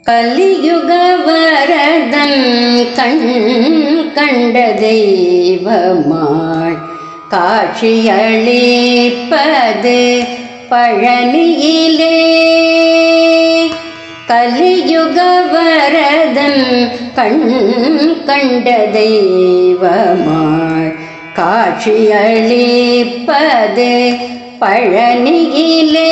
கலியுக வரதன் கண் கண்ட தெய்வமாய் காட்சியளிப்பது பழனியிலே கலியுக வரதன் கண் கண்ட தெய்வமாய் காட்சியளிப்பது பழனியிலே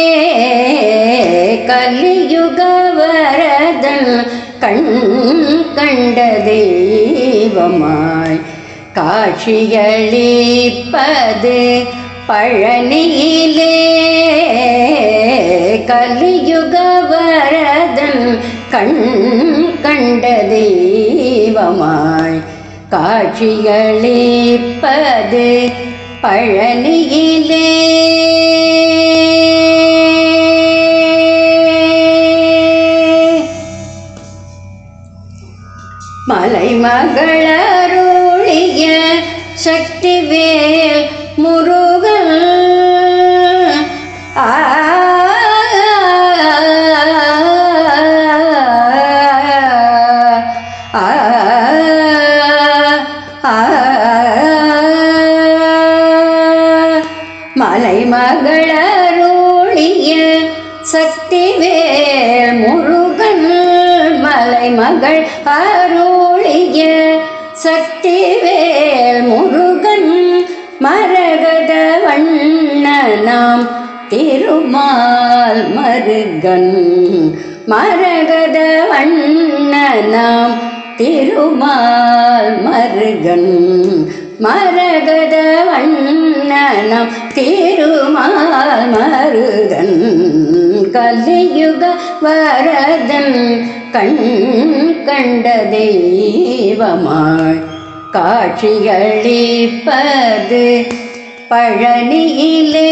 கலியுக வரதன் கண் கண்ட தெய்வமாய் காட்சியளிப்பது பழனியிலே கலியுக வரதன் கண் கண்ட தெய்வமாய் காட்சியளிப்பது பழனியிலே மலைமகளருளிய சக்திவேல் முருகன் ஆ ஆ ஆ மலைமகளருளிய சக்திவேல் முருகன் மலைமகள் அருளிய சக்திவேல் முருகன் மரகத வண்ணனாம் திருமால் மருகன் மரகத வண்ணனாம் திருமால் மருகன் மரகத வண்ணனம் திருமால் மருகன் கலியுக வரதன் கண் கண்ட தெய்வமாய் காட்சியளிப்பது பழனியிலே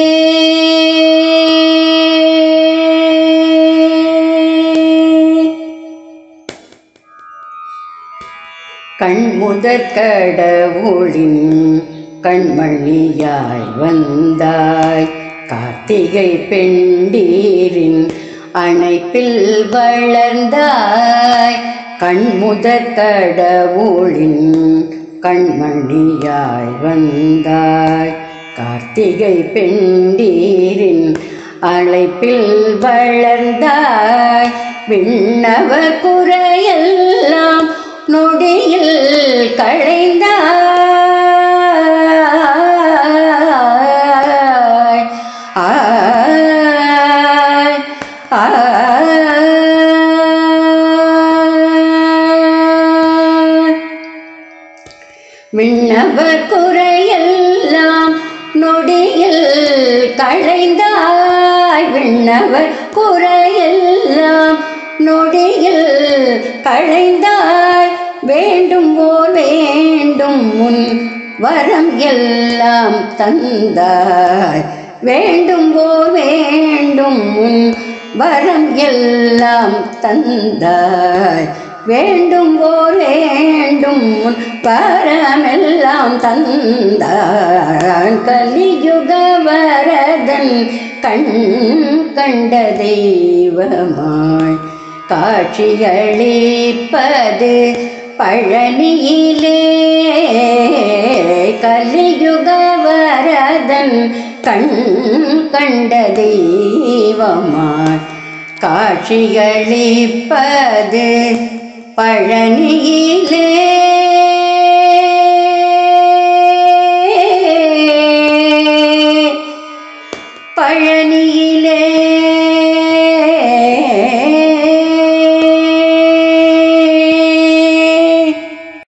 கண்முதற் கடவுளின் கண்மணியாய் வந்தாய் கார்த்திகை பெண்டீரின் அணைப்பில் வளர்ந்தாய் கண்முதற் கடவுளின் கண்மணியாய் வந்தாய் கார்த்திகை பெண்டீரின் அழைப்பில் வளர்ந்தாய் விண்ணவ குறையெல்லாம் நொடியில் களைந்தாய் ஆய் ஆய் விண்ணவர் குறையெல்லாம் நொடியில் களைந்தாய் விண்ணவர் குறையெல்லாம் நொடியில் களைந்தாய் வேண்டும் போல் வேண்டும் முன் வரம் எல்லாம் தந்தாய் வேண்டும் போல் வேண்டும் முன் வரம் எல்லாம் தந்தாய் வேண்டும் போல் வேண்டும் முன் வரமெல்லாம் தந்தான் கலியுக வரதன் கண் கண்ட தெய்வமாய் காட்சியளிப்பது பழனியிலே கலியுக வரதன் கண் கண்ட தெய்வமாய் காட்சியளிப்பது பழனியிலே